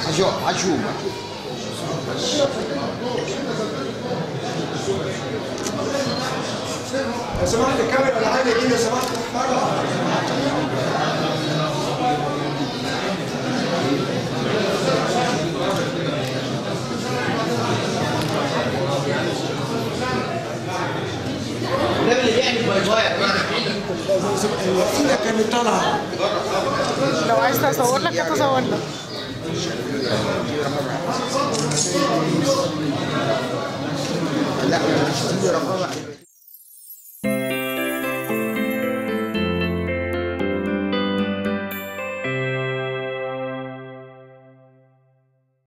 عشو عشوب لو سمحت الكاميرا اللي عندي دي لو سمحت مرة النبي اللي بيعمل باي باي يا جماعه الايدة كانت طالعة لو عايز تصور لك اتصور لك لا مش هتيجي رقم